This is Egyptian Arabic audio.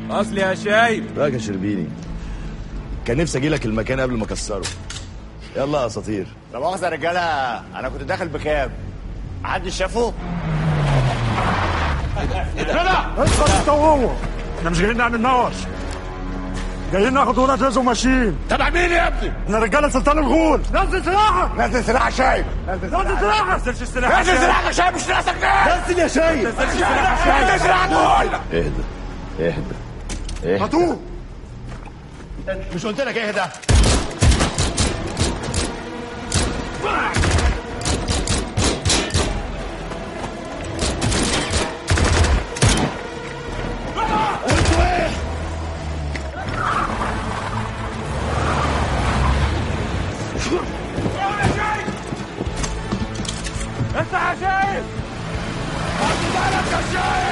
اصل يا شايب راجع شربيني كان نفسي اجي لك المكان قبل ما اكسره يلا يا اساطير لا مؤاخذة يا رجالة أنا كنت داخل بكام؟ محدش شافه؟ اسكت انت وهو احنا مش جايين نعمل نوش جايين ناخد ولاد رزق وماشيين تبع مين يا ابني؟ احنا رجاله سلطان الغول نزل سلاحك نزل سلاح شايب نزل سلاحك نزلش السلاح نزل سلاحك يا شايب مش راسك ده نزل يا شايب نزل سلاحك دول اهدى اهدى اهدى هاتوه مش قلت لك ايه ده؟